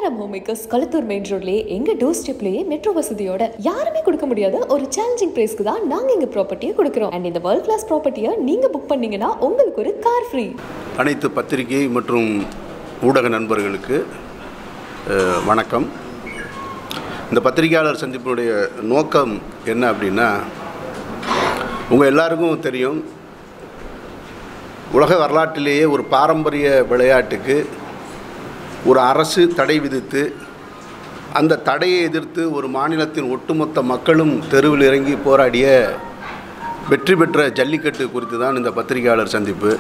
Kerala homemakers Kalathur main ரோட்லயே எங்க door ஸ்டெப்லயே metro வசதியோட யாருமே கொடுக்க முடியாத ஒரு சேலஞ்சிங் பிரைஸ்க்கு தான் நாங்க எங்க ப்ராப்பர்ட்டியை கொடுக்குறோம் அண்ட் இந்த வேர்ல்ட் கிளாஸ் ப்ராப்பர்ட்டியை நீங்க புக் பண்ணீங்கன்னா உங்களுக்கு ஒரு கார் ஃப்ரீ அனைத்து பத்திரிகை மற்றும் ஊடக நண்பர்களுக்கு அஹ், வணக்கம் இந்த பத்திரிகையாளர் சந்திப்பினுடைய நோக்கம் என்ன அப்படின்னா உங்கள் எல்லாருக்கும் தெரியும் உலக வரலாற்றிலேயே ஒரு பாரம்பரிய விளையாட்டுக்கு ஒரு அரசு தடை விதித்து அந்த தடையை எதிர்த்து ஒரு மாநிலத்தின் ஒட்டுமொத்த மக்களும் தெருவில் இறங்கி போராடிய வெற்றி பெற்ற ஜல்லிக்கட்டு குறித்து தான் இந்த பத்திரிகையாளர் சந்திப்பு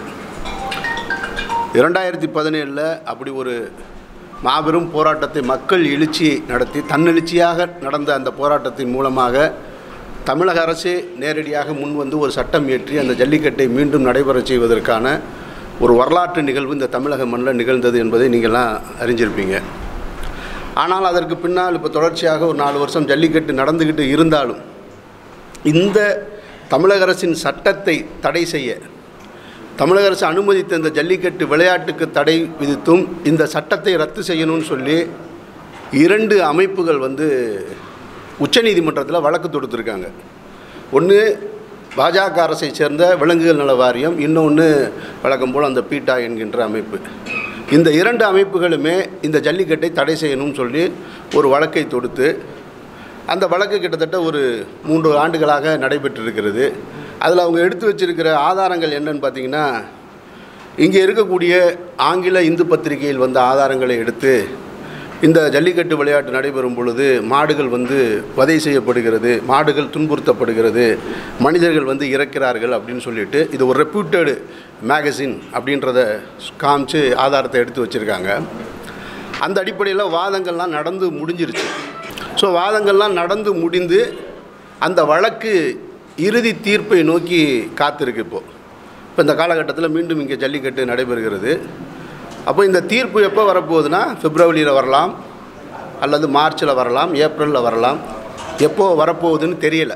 இரண்டாயிரத்தி பதினேழில் அப்படி ஒரு மாபெரும் போராட்டத்தை மக்கள் எழுச்சி நடத்தி தன்னெழுச்சியாக நடந்த அந்த போராட்டத்தின் மூலமாக தமிழக அரசே நேரடியாக முன்வந்து ஒரு சட்டம் இயற்றி அந்த ஜல்லிக்கட்டை மீண்டும் நடைபெறச் செய்வதற்கான ஒரு வரலாற்று நிகழ்வு இந்த தமிழக மண்ணில் நிகழ்ந்தது என்பதை நீங்கள்லாம் அறிஞ்சிருப்பீங்க ஆனால் அதற்கு பின்னால் இப்போ தொடர்ச்சியாக ஒரு நாலு வருஷம் ஜல்லிக்கட்டு நடந்துக்கிட்டு இருந்தாலும் இந்த தமிழக அரசின் சட்டத்தை தடை செய்ய தமிழக அரசு அனுமதித்த இந்த ஜல்லிக்கட்டு விளையாட்டுக்கு தடை விதித்தும் இந்த சட்டத்தை ரத்து செய்யணும்னு சொல்லி இரண்டு அமைப்புகள் வந்து உச்சநீதிமன்றத்தில் வழக்கு தொடுத்துருக்காங்க ஒன்று பாஜக அரசை சேர்ந்த விலங்குகள் நல வாரியம் இன்னொன்று வழக்கம் போல் அந்த பீட்டா என்கின்ற அமைப்பு இந்த இரண்டு அமைப்புகளுமே இந்த ஜல்லிக்கட்டை தடை செய்யணும்னு சொல்லி ஒரு வழக்கை தொடுத்து அந்த வழக்கு கிட்டத்தட்ட ஒரு மூன்று ஆண்டுகளாக நடைபெற்றிருக்கிறது அதில் அவங்க எடுத்து வச்சிருக்கிற ஆதாரங்கள் என்னன்னு பார்த்தீங்கன்னா இங்கே இருக்கக்கூடிய ஆங்கில இந்து பத்திரிகையில் வந்த ஆதாரங்களை எடுத்து இந்த ஜல்லிக்கட்டு விளையாட்டு நடைபெறும் பொழுது மாடுகள் வந்து வதை செய்யப்படுகிறது மாடுகள் துன்புறுத்தப்படுகிறது மனிதர்கள் வந்து இறக்கிறார்கள் அப்படின்னு சொல்லிட்டு இது ஒரு ரெப்யூட்டடு மேகசின் அப்படின்றத காமிச்சு ஆதாரத்தை எடுத்து வச்சுருக்காங்க அந்த அடிப்படையில் வாதங்கள்லாம் நடந்து முடிஞ்சிருச்சு ஸோ வாதங்கள்லாம் நடந்து முடிந்து அந்த வழக்கு இறுதி தீர்ப்பை நோக்கி காத்திருக்கு இப்போது இப்போ இந்த காலகட்டத்தில் மீண்டும் இங்கே ஜல்லிக்கட்டு நடைபெறுகிறது அப்போ இந்த தீர்ப்பு எப்போ வரப்போகுதுன்னா பிப்ரவரியில் வரலாம் அல்லது மார்ச்சில் வரலாம் ஏப்ரலில் வரலாம் எப்போ வரப்போகுதுன்னு தெரியல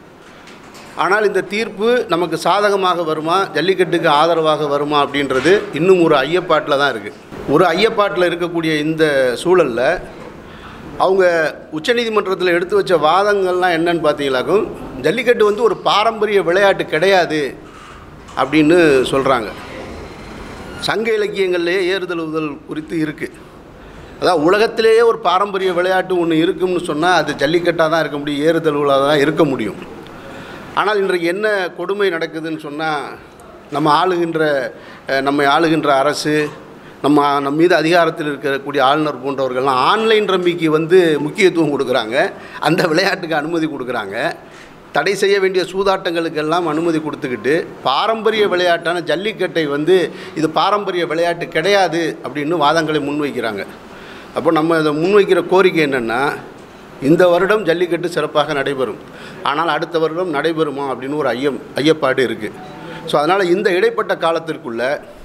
ஆனால் இந்த தீர்ப்பு நமக்கு சாதகமாக வருமா ஜல்லிக்கட்டுக்கு ஆதரவாக வருமா அப்படின்றது இன்னும் ஒரு ஐயப்பாட்டில் தான் இருக்குது ஒரு ஐயப்பாட்டில் இருக்கக்கூடிய இந்த சூழலில் அவங்க உச்சநீதிமன்றத்தில் எடுத்து வச்ச வாதங்கள்லாம் என்னன்னு பார்த்தீங்களாக்கும் ஜல்லிக்கட்டு வந்து ஒரு பாரம்பரிய விளையாட்டு கிடையாது அப்படின்னு சொல்கிறாங்க சங்க இலக்கியங்கள்லேயே ஏறுதல் உதல் குறித்து இருக்குது அதான் உலகத்திலேயே ஒரு பாரம்பரிய விளையாட்டு ஒன்று இருக்கும்னு சொன்னால் அது ஜல்லிக்கட்டாக தான் இருக்க முடியும் ஏறுதழுவலாக தான் இருக்க முடியும் ஆனால் இன்றைக்கு என்ன கொடுமை நடக்குதுன்னு சொன்னால் நம்ம ஆளுகின்ற அஹ், நம்மை ஆளுகின்ற அரசு நம்ம நம்ம மீது அதிகாரத்தில் இருக்கக்கூடிய ஆளுநர் போன்றவர்கள்லாம் ஆன்லைன் ரம்மிக்கு வந்து முக்கியத்துவம் கொடுக்குறாங்க அந்த விளையாட்டுக்கு அனுமதி கொடுக்குறாங்க தடை செய்ய வேண்டிய சூதாட்டங்களுக்கெல்லாம் அனுமதி கொடுத்துக்கிட்டு பாரம்பரிய விளையாட்டான ஜல்லிக்கட்டை வந்து இது பாரம்பரிய விளையாட்டு கிடையாது அப்படின்னு வாதங்களை முன்வைக்கிறாங்க அப்போ நம்ம இதை முன்வைக்கிற கோரிக்கை என்னென்னா இந்த வருடம் ஜல்லிக்கட்டு சிறப்பாக நடைபெறும் ஆனால் அடுத்த வருடம் நடைபெறுமா அப்படின்னு ஒரு ஐயம் ஐயப்பாடு இருக்குது ஸோ அதனால் இந்த இடைப்பட்ட காலத்திற்குள்ள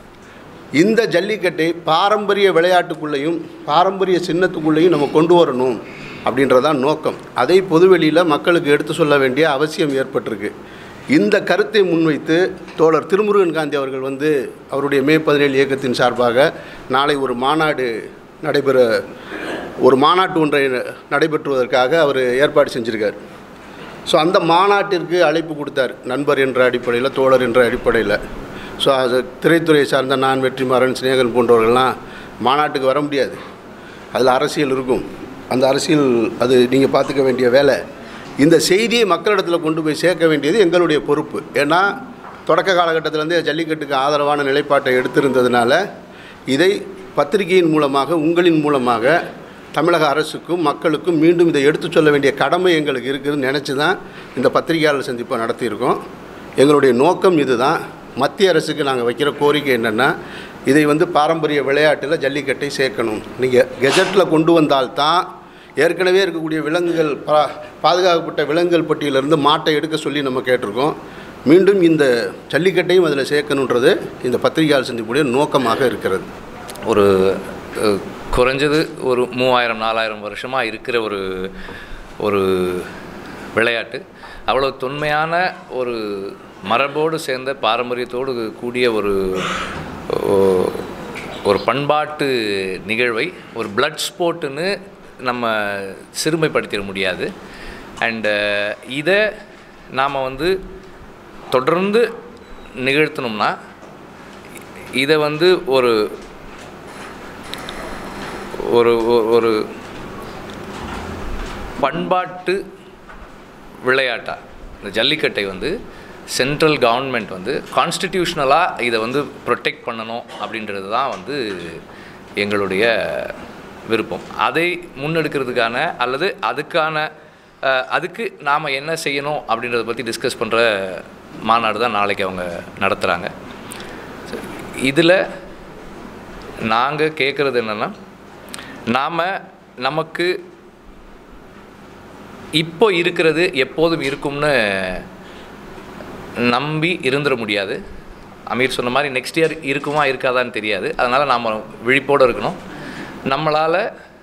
இந்த ஜல்லிக்கட்டை பாரம்பரிய விளையாட்டுக்குள்ளேயும் பாரம்பரிய சின்னத்துக்குள்ளேயும் நம்ம கொண்டு வரணும் அப்படின்றதான் நோக்கம் அதை பொதுவெளியில் மக்களுக்கு எடுத்து சொல்ல வேண்டிய அவசியம் ஏற்பட்டிருக்கு இந்த கருத்தை முன்வைத்து தோழர் திருமுருகன் காந்தி அவர்கள் வந்து அவருடைய மே பதினேழு இயக்கத்தின் சார்பாக நாளை ஒரு மாநாடு நடைபெற ஒரு மாநாட்டு ஒன்றை நடைபெற்றுவதற்காக அவர் ஏற்பாடு செஞ்சுருக்கார் ஸோ அந்த மாநாட்டிற்கு அழைப்பு கொடுத்தார் நண்பர் என்ற அடிப்படையில் தோழர் என்ற அடிப்படையில் ஸோ அது திரைத்துறையை சார்ந்த நான் வெற்றிமாறன் சிநேகன் போன்றவர்கள்லாம் மாநாட்டுக்கு வர முடியாது அதில் அரசியல் இருக்கும் அந்த அரசியல் அது நீங்கள் பார்த்துக்க வேண்டிய வேலை இந்த செய்தியை மக்களிடத்தில் கொண்டு போய் சேர்க்க வேண்டியது எங்களுடைய பொறுப்பு ஏன்னா தொடக்க காலகட்டத்திலேருந்தே ஜல்லிக்கட்டுக்கு ஆதரவான நிலைப்பாட்டை எடுத்திருந்ததுனால இதை பத்திரிகையின் மூலமாக உங்களின் மூலமாக தமிழக அரசுக்கும் மக்களுக்கும் மீண்டும் இதை எடுத்துச் சொல்ல வேண்டிய கடமை எங்களுக்கு இருக்குதுன்னு நினச்சி தான் இந்த பத்திரிகையாளர் சந்திப்பை நடத்தியிருக்கோம் எங்களுடைய நோக்கம் இதுதான் மத்திய அரசுக்கு நாங்கள் வைக்கிற கோரிக்கை என்னென்னா இதை வந்து பாரம்பரிய விளையாட்டில் ஜல்லிக்கட்டை சேர்க்கணும் நீங்கள் கெஜெட்டில் கொண்டு வந்தால்தான் ஏற்கனவே இருக்கக்கூடிய விலங்குகள் பா பாதுகாக்கப்பட்ட விலங்குகள் பட்டியலிருந்து மாட்டை எடுக்க சொல்லி நம்ம கேட்டிருக்கோம் மீண்டும் இந்த ஜல்லிக்கட்டையும் அதில் சேர்க்கணுன்றது இந்த பத்திரிகையாளர் சந்திப்புடைய நோக்கமாக இருக்கிறது ஒரு அஹ், குறைஞ்சது ஒரு மூவாயிரம் நாலாயிரம் வருஷமாக இருக்கிற ஒரு ஒரு விளையாட்டு அவ்வளோ தொன்மையான ஒரு மரபோடு சேர்ந்த பாரம்பரியத்தோடு கூடிய ஒரு ஓ- ஒரு பண்பாட்டு நிகழ்வை ஒரு பிளட் ஸ்போர்ட்டுன்னு நம்ம சிறுமைப்படுத்திட முடியாது அண்டு இதை நாம் வந்து தொடர்ந்து நிகழ்த்தணும்னா இதை வந்து ஒரு ஒரு ஒரு- ஒரு பண்பாட்டு விளையாட்டா இந்த ஜல்லிக்கட்டை வந்து சென்ட்ரல் கவர்மெண்ட் வந்து கான்ஸ்டிடியூஷனலாக இதை வந்து ப்ரொடெக்ட் பண்ணணும் அப்படின்றது தான் வந்து எங்களுடைய விருப்பம் அதை முன்னெடுக்கிறதுக்கான அல்லது அதுக்கான அஹ், அதுக்கு நாம் என்ன செய்யணும் அப்படின்றத பற்றி டிஸ்கஸ் பண்ணுற மாநாடு தான் நாளைக்கு அவங்க நடத்துகிறாங்க இதில் நாங்கள் கேட்குறது என்னென்னா நாம் நமக்கு இப்போ இருக்கிறது எப்போதும் இருக்கும்னு நம்பி இருந்துட முடியாது அமீர் சொன்ன மாதிரி நெக்ஸ்ட் இயர் இருக்குமா இருக்காதான்னு தெரியாது அதனால் நாம் விழிப்போடு இருக்கணும் நம்மளால்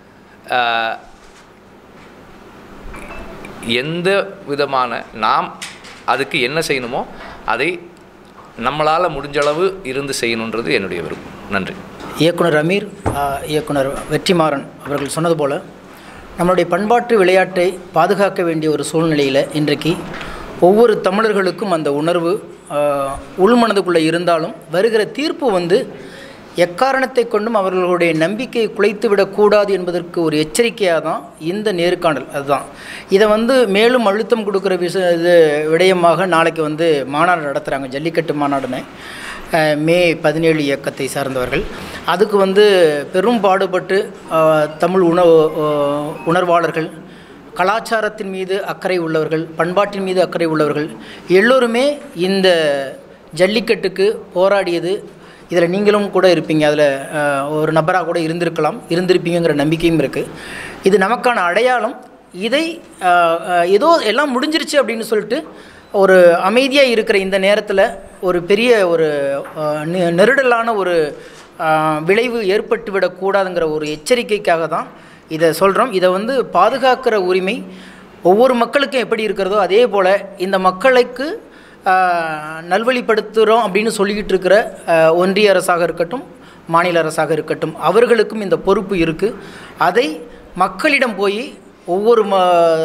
எந்த விதமான நாம் அதுக்கு என்ன செய்யணுமோ அதை நம்மளால் முடிஞ்ச அளவு இருந்து செய்யணுன்றது என்னுடைய விருப்பம் நன்றி இயக்குனர் அமீர் ஆ, இயக்குனர் வெற்றிமாறன் அவர்கள் சொன்னது போல் நம்மளுடைய பண்பாட்டு விளையாட்டை பாதுகாக்க வேண்டிய ஒரு சூழ்நிலையில் இன்றைக்கு ஒவ்வொரு தமிழர்களுக்கும் அந்த உணர்வு ஆ, உள்மனதுக்குள்ளே இருந்தாலும் வருகிற தீர்ப்பு வந்து எக்காரணத்தை கொண்டும் அவர்களுடைய நம்பிக்கையை குலைத்து விடக்கூடாது என்பதற்கு ஒரு எச்சரிக்கையாக தான் இந்த நேர்காணல் அதுதான் இதை வந்து மேலும் அழுத்தம் கொடுக்குற விஷ இது விடயமாக நாளைக்கு வந்து மாநாடு நடத்துகிறாங்க ஜல்லிக்கட்டு மாநாடுன்னு அஹ், மே பதினேழு இயக்கத்தை சார்ந்தவர்கள் அதுக்கு வந்து பெரும் பாடுபட்டு அஹ், தமிழ் உணவு அஹ், உணர்வாளர்கள் கலாச்சாரத்தின் மீது அக்கறை உள்ளவர்கள் பண்பாட்டின் மீது அக்கறை உள்ளவர்கள் எல்லோருமே இந்த ஜல்லிக்கட்டுக்கு போராடியது இதில் நீங்களும் கூட இருப்பீங்க அதில் ஒரு நபராக கூட இருந்திருக்கலாம் இருந்திருப்பீங்கிற நம்பிக்கையும் இருக்குது இது நமக்கான அடையாளம் இதை அஹ், அஹ், ஏதோ எல்லாம் முடிஞ்சிருச்சு அப்படின்னு சொல்லிட்டு ஒரு அமைதியாக இருக்கிற இந்த நேரத்தில் ஒரு பெரிய ஒரு அஹ், நெ- நெருடலான ஒரு அஹ், விளைவு ஏற்பட்டு விடக்கூடாதுங்கிற ஒரு எச்சரிக்கைக்காக தான் இதை சொல்கிறோம் இதை வந்து பாதுகாக்கிற உரிமை ஒவ்வொரு மக்களுக்கும் எப்படி இருக்கிறதோ அதே போல் இந்த மக்களுக்கு ஆஹ், நல்வழிப்படுத்துகிறோம் அப்படின்னு சொல்லிக்கிட்டு இருக்கிற ஆஹ், ஒன்றிய அரசாக இருக்கட்டும் மாநில அரசாக இருக்கட்டும் அவர்களுக்கும் இந்த பொறுப்பு இருக்குது அதை மக்களிடம் போய் ஒவ்வொரு ம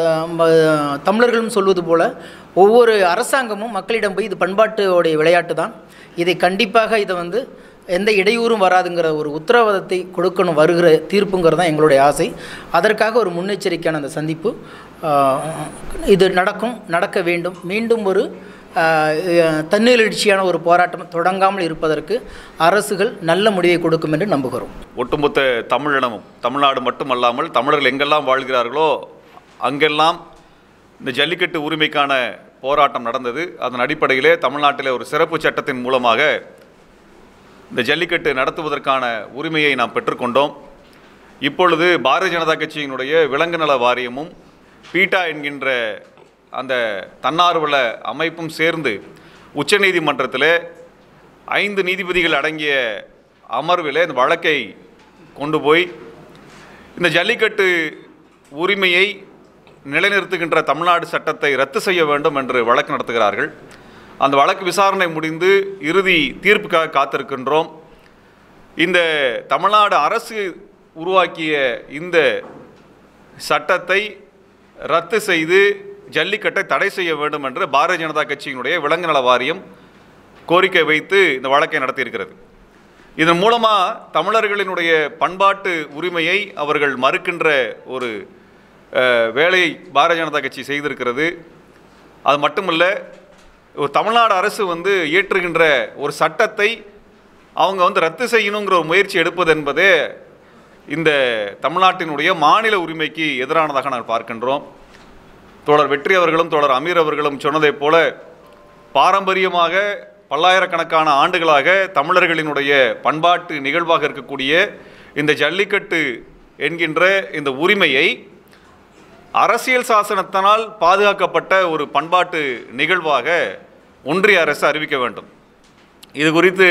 ம- தமிழர்களும் சொல்வது போல் ஒவ்வொரு அரசாங்கமும் மக்களிடம் போய் இது பண்பாட்டுடைய விளையாட்டு தான் இதை கண்டிப்பாக இதை வந்து எந்த இடையூறும் வராதுங்கிற ஒரு உத்தரவாதத்தை கொடுக்கணும் வருகிற தீர்ப்புங்கிறது தான் எங்களுடைய ஆசை அதற்காக ஒரு முன்னெச்சரிக்கையான அந்த சந்திப்பு ஆஹ், இது நடக்கும் நடக்க வேண்டும் மீண்டும் ஒரு ஆஹ், தன்னெழுச்சியான ஒரு போராட்டம் தொடங்காமல் இருப்பதற்கு அரசுகள் நல்ல முடிவை கொடுக்கும் என்று நம்புகிறோம் ஒட்டுமொத்த தமிழினமும் தமிழ்நாடு மட்டுமல்லாமல் தமிழர்கள் எங்கெல்லாம் வாழ்கிறார்களோ அங்கெல்லாம் இந்த ஜல்லிக்கட்டு உரிமைக்கான போராட்டம் நடந்தது அதன் அடிப்படையிலே தமிழ்நாட்டிலே ஒரு சிறப்பு சட்டத்தின் மூலமாக இந்த ஜல்லிக்கட்டு நடத்துவதற்கான உரிமையை நாம் பெற்றுக்கொண்டோம் இப்பொழுது பாரதிய ஜனதா கட்சியினுடைய விலங்கு நல வாரியமும் பீட்டா என்கின்ற அந்த தன்னார்வல அமைப்பும் சேர்ந்து உச்சநீதிமன்றத்தில் ஐந்து நீதிபதிகள் அடங்கிய அமர்வில் இந்த வழக்கை கொண்டு போய் இந்த ஜல்லிக்கட்டு உரிமையை நிலைநிறுத்துகின்ற தமிழ்நாடு சட்டத்தை ரத்து செய்ய வேண்டும் என்று வழக்கு நடத்துகிறார்கள் அந்த வழக்கு விசாரணை முடிந்து இறுதி தீர்ப்புக்காக காத்திருக்கின்றோம் இந்த தமிழ்நாடு அரசு உருவாக்கிய இந்த சட்டத்தை ரத்து செய்து ஜல்லிக்கட்டை தடை செய்ய வேண்டும் என்று பாரதிய ஜனதா கட்சியினுடைய விலங்கு நல வாரியம் கோரிக்கை வைத்து இந்த வழக்கை நடத்தியிருக்கிறது இதன் மூலமாக தமிழர்களினுடைய பண்பாட்டு உரிமையை அவர்கள் மறுக்கின்ற ஒரு அஹ், வேலையை பாரதிய ஜனதா கட்சி செய்திருக்கிறது அது மட்டுமல்ல ஒரு தமிழ்நாடு அரசு வந்து இயற்றுகின்ற ஒரு சட்டத்தை அவங்க வந்து ரத்து செய்யணுங்கிற ஒரு முயற்சி எடுப்பது என்பதே இந்த தமிழ்நாட்டினுடைய மாநில உரிமைக்கு எதிரானதாக நாங்கள் பார்க்கின்றோம் தோழர் வெற்றி அவர்களும் தோழர் அமீர் அவர்களும் சொன்னதைப் போல பாரம்பரியமாக பல்லாயிரக்கணக்கான ஆண்டுகளாக தமிழர்களினுடைய பண்பாட்டு நிகழ்வாக இருக்கக்கூடிய இந்த ஜல்லிக்கட்டு என்கின்ற இந்த உரிமையை அரசியல் சாசனத்தினால் பாதுகாக்கப்பட்ட ஒரு பண்பாட்டு நிகழ்வாக ஒன்றிய அரசு அறிவிக்க வேண்டும் இது குறித்து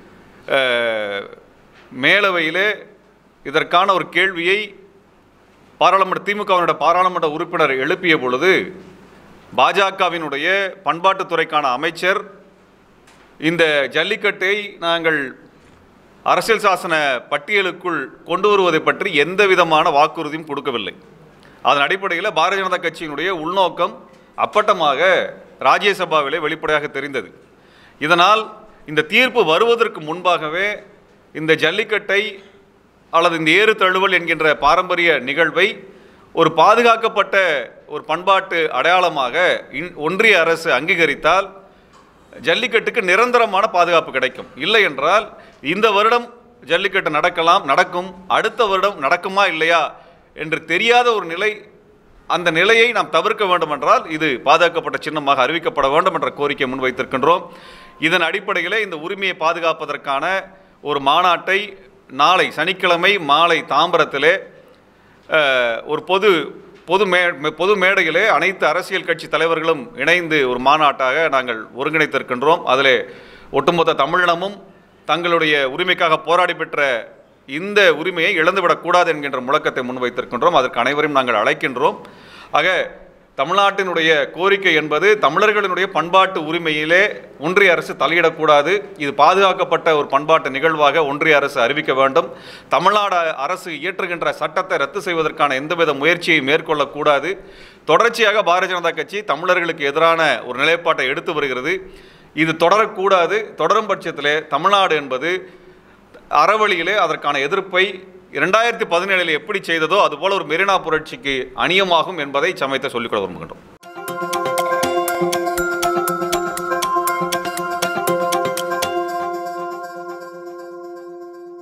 அஹ், மேலவையிலே இதற்கான ஒரு கேள்வியை பாராளுமன்ற திமுகவினுடைய பாராளுமன்ற உறுப்பினர் எழுப்பிய பொழுது பாஜகவினுடைய பண்பாட்டுத்துறைக்கான அமைச்சர் இந்த ஜல்லிக்கட்டை நாங்கள் அரசியல் சாசன பட்டியலுக்குள் கொண்டு வருவதை பற்றி எந்த விதமான வாக்குறுதியும் கொடுக்கவில்லை அதன் அடிப்படையில் பாரதிய ஜனதா கட்சியினுடைய உள்நோக்கம் அப்பட்டமாக ராஜ்யசபாவிலே வெளிப்படையாக தெரிந்தது இதனால் இந்த தீர்ப்பு வருவதற்கு முன்பாகவே இந்த ஜல்லிக்கட்டை அல்லது இந்த ஏறு தழுவல் என்கின்ற பாரம்பரிய நிகழ்வை ஒரு பாதுகாக்கப்பட்ட ஒரு பண்பாட்டு அடையாளமாக இன்- ஒன்றிய அரசு அங்கீகரித்தால் ஜல்லிக்கட்டுக்கு நிரந்தரமான பாதுகாப்பு கிடைக்கும் இல்லை என்றால் இந்த வருடம் ஜல்லிக்கட்டு நடக்கலாம் நடக்கும் அடுத்த வருடம் நடக்குமா இல்லையா என்று தெரியாத ஒரு நிலை அந்த நிலையை நாம் தவிர்க்க வேண்டும் என்றால் இது பாதுகாக்கப்பட்ட சின்னமாக அறிவிக்கப்பட வேண்டும் என்ற கோரிக்கை முன்வைத்திருக்கின்றோம் இதன் அடிப்படையிலே இந்த உரிமையை பாதுகாப்பதற்கான ஒரு மாநாட்டை நாளை சனிக்கிழமை மாலை தாம்பரத்திலே அஹ், ஒரு பொது பொது மே பொது மேடையிலே அனைத்து அரசியல் கட்சி தலைவர்களும் இணைந்து ஒரு மாநாட்டாக நாங்கள் ஒருங்கிணைத்திருக்கின்றோம் அதில் ஒட்டுமொத்த தமிழினமும் தங்களுடைய உரிமைக்காக போராடி பெற்ற இந்த உரிமையை இழந்துவிடக்கூடாது என்கின்ற முழக்கத்தை முன்வைத்திருக்கின்றோம் அதற்கு அனைவரையும் நாங்கள் அழைக்கின்றோம் ஆக தமிழ்நாட்டினுடைய கோரிக்கை என்பது தமிழர்களினுடைய பண்பாட்டு உரிமையிலே ஒன்றிய அரசு தலையிடக்கூடாது இது பாதுகாக்கப்பட்ட ஒரு பண்பாட்டு நிகழ்வாக ஒன்றிய அரசு அறிவிக்க வேண்டும் தமிழ்நாடு அரசு இயற்றுகின்ற சட்டத்தை ரத்து செய்வதற்கான எந்தவித முயற்சியை மேற்கொள்ளக்கூடாது தொடர்ச்சியாக பாரதிய ஜனதா கட்சி தமிழர்களுக்கு எதிரான ஒரு நிலைப்பாட்டை எடுத்து வருகிறது இது தொடரக்கூடாது தொடரும் பட்சத்திலே தமிழ்நாடு என்பது அறவழியிலே அதற்கான எதிர்ப்பை இரண்டாயிரத்தி பதினேழில் எப்படி செய்ததோ அதுபோல ஒரு மெரினா புரட்சிக்கு அணியமாகும் என்பதை சமயத்தை சொல்லிக்கொள்ள விரும்புகின்றோம்